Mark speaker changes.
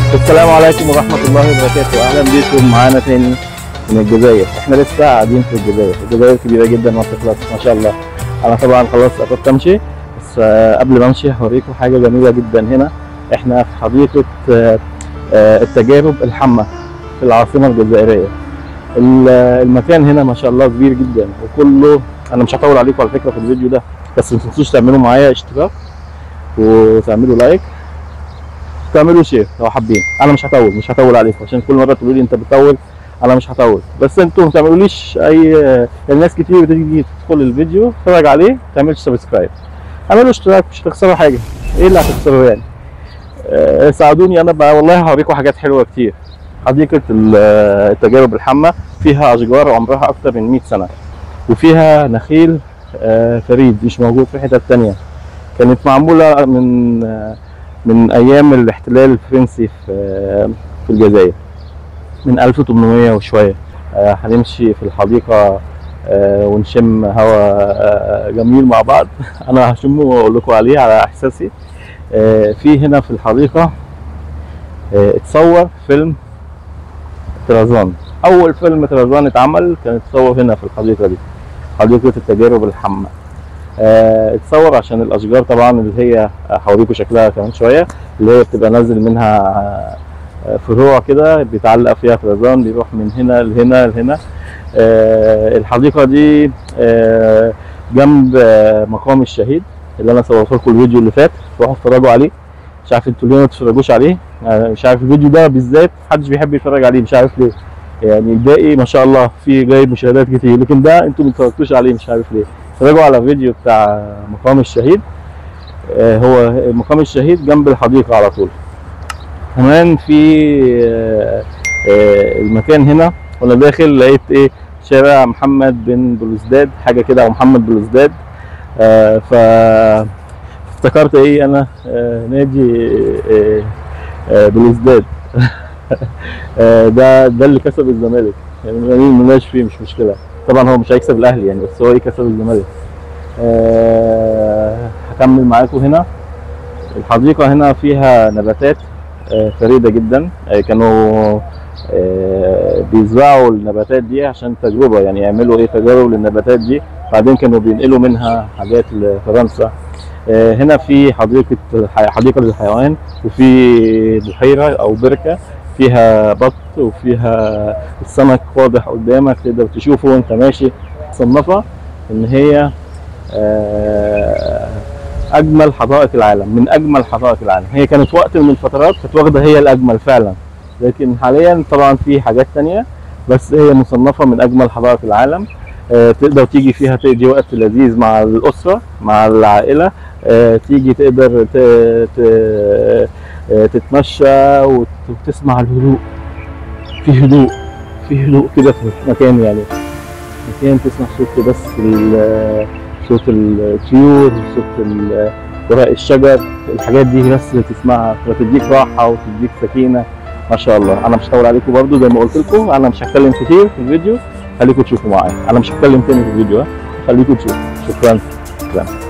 Speaker 1: السلام عليكم ورحمة الله وبركاته أهلا بكم معانا تاني من الجزائر احنا لسه قاعدين في الجزائر الجزائر كبيرة جدا ما بتخلص ما شاء الله أنا طبعا خلاص قربت أمشي بس آه، قبل ما أمشي هوريكم حاجة جميلة جدا هنا احنا في حديقة آه، آه، التجارب الحمة في العاصمة الجزائرية ال- المكان هنا ما شاء الله كبير جدا وكله أنا مش هطول عليكم على فكرة في الفيديو ده بس ما تنسوش تعملوا معايا اشتراك وتعملوا لايك تعملوا شير لو حابين انا مش هطول مش هطول عليكم عشان كل مره تقولوا لي انت بتطول انا مش هطول بس انتوا ما تعملوليش اي الناس كتير بتيجي تدخل الفيديو تتفرج عليه ما تعملش سبسكرايب اعملوا اشتراك مش هتخسروا حاجه ايه اللي هتخسروا يعني آه، ساعدوني انا بقى والله هوريكم حاجات حلوه كتير حديقه ال- التجارب الحامه فيها اشجار عمرها اكتر من 100 سنه وفيها نخيل آه، فريد مش موجود في حتت تانية كانت معموله من آه، من ايام الاحتلال الفرنسي في في الجزائر من 1800 وشويه آه، هنمشي في الحديقه آه، ونشم هواء آه، جميل مع بعض انا هشمه واقول لكم عليه على احساسي آه، في هنا في الحديقه آه، اتصور فيلم طرزان اول فيلم طرزان اتعمل كان اتصور هنا في الحديقه دي حديقه التجارب الحمه آه، اتصور عشان الاشجار طبعا اللي هي هوريكم شكلها كمان شويه اللي هي بتبقى نازل منها آه، فروع كده بيتعلق فيها طرزان بيروح من هنا لهنا لهنا آه، الحديقه دي آه، جنب آه، مقام الشهيد اللي انا صورت لكم الفيديو اللي فات روحوا اتفرجوا عليه مش عارف انتوا ليه ما تتفرجوش عليه آه، مش عارف الفيديو ده بالذات محدش بيحب يتفرج عليه مش عارف ليه يعني الباقي ما شاء الله فيه جايب مشاهدات كتير لكن ده انتوا ما اتفرجتوش عليه مش عارف ليه اتفرجوا على فيديو بتاع مقام الشهيد آه، هو مقام الشهيد جنب الحديقة على طول كمان في آه، آه، المكان هنا وانا داخل لقيت ايه شارع محمد بن بلوزداد حاجة كده او محمد بلوزداد آه، ف افتكرت ايه انا آه، نادي آه، آه، بلوزداد آه، ده ده اللي كسب الزمالك يعني مالناش فيه مش مشكلة طبعا هو مش هيكسب الاهلي يعني بس هو ايه كسب الزمالك آه، هكمل معاكم هنا الحديقة هنا فيها نباتات آه، فريدة جدا آه، كانوا آه، بيزرعوا النباتات دي عشان تجربة يعني يعملوا ايه تجارب للنباتات دي بعدين كانوا بينقلوا منها حاجات لفرنسا آه، هنا في حديقة حديقة للحيوان وفي بحيرة أو بركة فيها بط وفيها السمك واضح قدامك تقدر تشوفه وانت ماشي مصنفة ان هي آه، اجمل حدائق العالم من اجمل حدائق العالم هي كانت وقت من الفترات كانت واخده هي الاجمل فعلا لكن حاليا طبعا في حاجات تانية بس هي مصنفه من اجمل حدائق العالم آه، تقدر تيجي فيها تقضي وقت لذيذ مع الاسره مع العائله آه، تيجي تقدر ت- ت- آه، تتمشى وت- وتسمع الهدوء في هدوء في هدوء كده في المكان يعني مكان تسمع صوت بس ال- صوت الطيور صوت ال- ورق الشجر الحاجات دي بس اللي تسمعها وتديك راحه وتديك سكينه ما شاء الله انا مش هطول عليكم برضو زي ما قلت لكم انا مش هتكلم كتير في الفيديو خليكم تشوفوا معايا انا مش هتكلم تاني في الفيديو ها خليكم تشوفوا شكرا شكرا